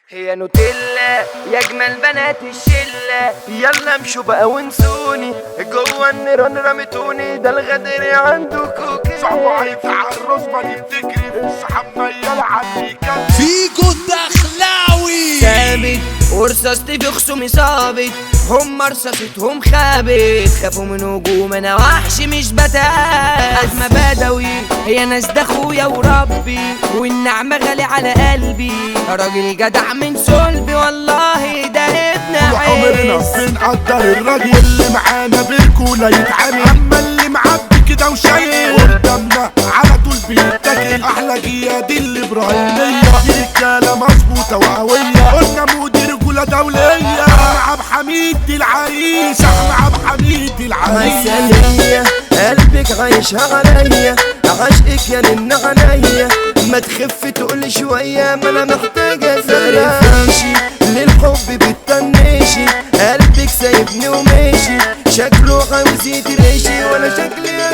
هي نوتيلا يا اجمل بنات الشله يلا امشوا بقى وانسوني جوه النيران رميتوني ده الغدر عنده كوكي صعب هيتعرض ما نفتكر السحاب ميال عليك فيكو الدخلاوي ثابت ورصاصتي في خصومي صابت هم رصاصتهم خابت خافوا من هجوم انا وحش مش بتاع أزمة بدوي هي ناس ده اخويا وربي والنعمة غالي على قلبي راجل جدع من صلبي والله ده ابن وعمرنا عز بنقدر الراجل اللي معانا بركولا يتعامل اما اللي معبي كده وشايل قدامنا على طول بيتاكل احلى جياد الابراهيميه دي رجاله مظبوطه وقويه قلنا مودي رجوله دوليه احمد عبد حميد دي العريس احمد عبد حميد دي العريس مثالية قلبك عايشها عليا عشقك يا نن عليا ما تخف تقول شوية ما انا محتاجة فرفيشي للحب بتطنشي قلبك سايبني وماشي شكله عاوز يترشي وانا شكلي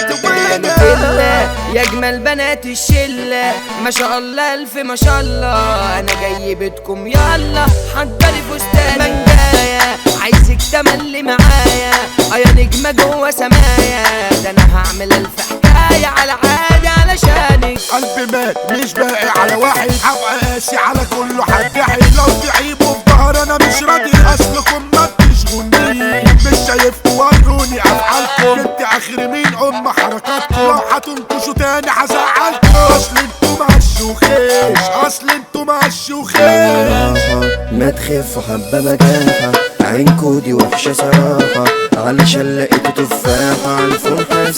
اتوانا يا اجمل بنات الشلة ما شاء الله الف ما شاء الله انا جاي بيتكم يلا حضري فستان منجايا عايزك تملي معايا اه يا نجمة جوه سمايا ده انا هعمل الف حكاية على عادي علشانك قلبي مات مش باقي على واحد هبقى قاسي على كله هتضحي لو تعيبوا في ظهر انا مش راضي اصلكم ما بتشغلني مش شايفكوا وروني افعالكم انت اخر مين ام حركاتكم لو هتنكشوا تاني هزعلكم اصل انتوا ما الشوخيش اصل انتوا ما الشوخيش ما تخف حبة مجاحة عينكو دي وحشة صراحة علشان لقيت تفاحة عالفرحة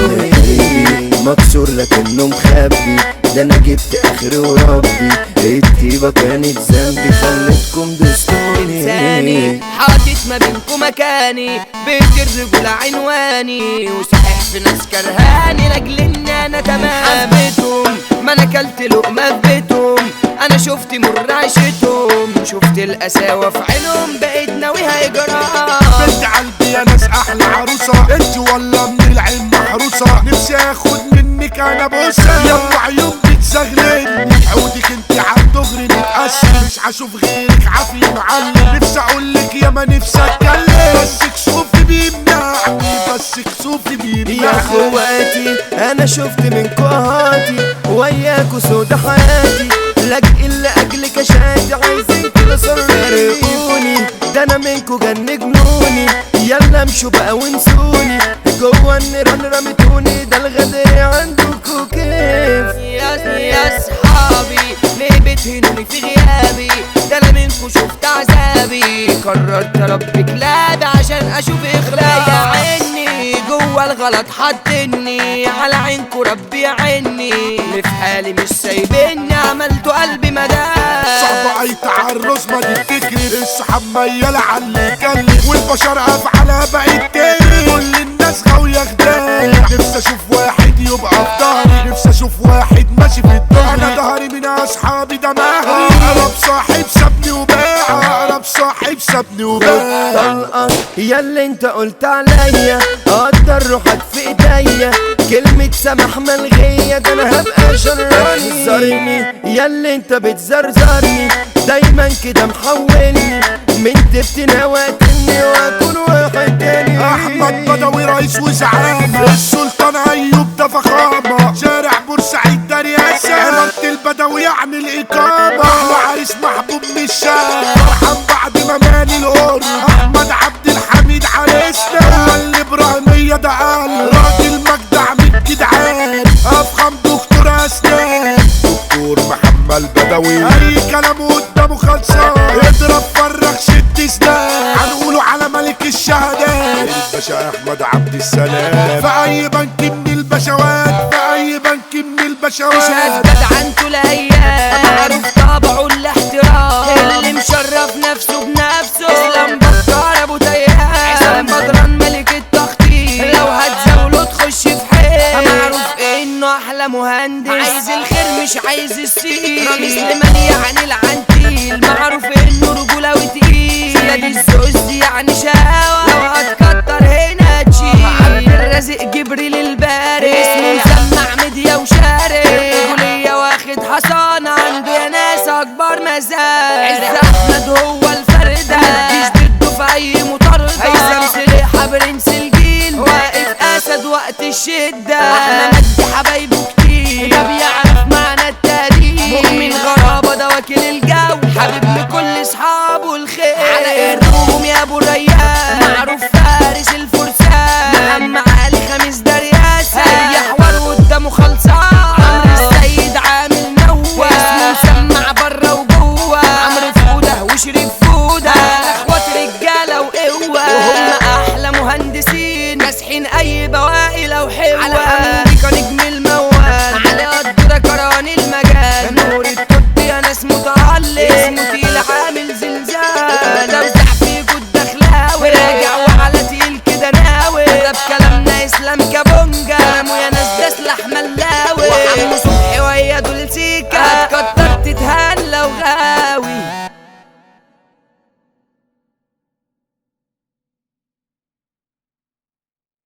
سكتني مكسور لكنه مخبي ده انا جبت اخري وربي الطيبة كانت ذنبي خلتكم لساني دستوني حاطط ما بينكم مكاني بيت الرجولة عنواني وصحيح في ناس كرهاني لاجل ان انا تمام حبيتهم ما انا اكلت لقمة في بيتهم انا شفت مر عيشتهم شفت القساوة في عينهم بقيت ناويها اجرام بنت قلبي يا ناس احلى عروسه انت ولا من العين محروسه نفسي اخد منك انا بوسه يلا عيون بتزغللني عودك انت عالدغري متقسم مش هشوف غيرك عافي معلم نفسي اقول لك يا ما نفسي اتكلم بس كسوفي بيمنعني بس كسوفي يا بيمنعني اخواتي انا شفت منكو اهاتي وياكو سود حياتي لاجئ لاجلك اشاتي عايزين كده صرفوني ده انا منكو جن جنوني يلا امشوا بقى وانسوني جوه النيران رميتوني ده الغدر عندكو كيف يا يا صحابي ليه بتهنوني في غيابي ده انا منكو شفت عذابي قررت اربي كلابي عشان اشوف اخلاقي يا عيني جوه الغلط حطني على عينكو ربي عيني اللي في حالي مش سايبني عملتوا قلبي مدام صعب اي تعرض ما تفتكري السحاب ميالة على اللي يكلم والبشر افعالها بقت تاني كل الناس غاوية خداع نفسي اشوف واحد يبقى في ظهري نفسي اشوف واحد ماشي في الدنيا انا ظهري من اصحابي ده مهري انا بصاحب سابني وباع انا بصاحب سابني وباع طلقة يا اللي انت قلت عليا اقدر روحك في ايديا كلمة سمح ملغية ده انا هبقى شراني زرني يا اللي انت بتزرزرني دايما كده محولني من تبتنا وقتني واكون واحد تاني احمد بدوي رئيس وزعامة السلطان ايوب ده فخامة شارع بورسعيد ده رئاسة عمارة البدوي يعني الاقامة احلى عريس محبوب من الشارع فرحان بعد ما مالي القرب احمد عبد الحميد عريسنا هو اللي ابراهيمية ده قال راجل مجدع من الجدعان افخم دكتور اسنان دكتور محمد بدوي اي كلام قدامه خلصان اضرب فرغ شد سنان هنقوله على ملك الشهادات الباشا احمد عبد السلام في اي بنك من البشوات في اي بنك من مش البشوات هتجدع انتوا الايام معروف طبعه الاحترام اللي مشرف نفسه بنفسه اسلام بكار ابو تيام عصام بدران ملك التخطيط لو هتزاوله تخش في حيل معروف انه احلى مهندس عايز الخير مش عايز السيل رامي سليمان يعني العنتيل معروف انه رجوله وتقيل زياد الزوز يعني شقاوة لو هتكتر هنا تشيل عبد الرازق جبريل الباري اسمه مسمع ميديا وشارع رجولية واخد حصانة عنده يا ناس اكبر مزارع عز احمد هو الفردة مفيش ضده في اي مطاردة هيثم سريحة برنس الجيل واقف اسد وقت الشدة احنا مجدي حبايبه كتير ده بيعرف معنى التاريخ مؤمن غرابة ده واكل الجو حبيب لكل اصحابه الخير على الروم يا ابو ريان معروف فارس الفرسان محمد علي خميس ده رياسة اي حوار قدامه خلصان عمرو السيد عامل نوى اسمه مسمع بره وجوه عمرو فودة وشريف فودة اخوات رجالة وقوة وهم احلى مهندسين ماسحين اي بواقي لو حلوة على حمديكا نجم الموال على قدرة كراني المجال نور التوت يا ناس متعلق اسمه تقيل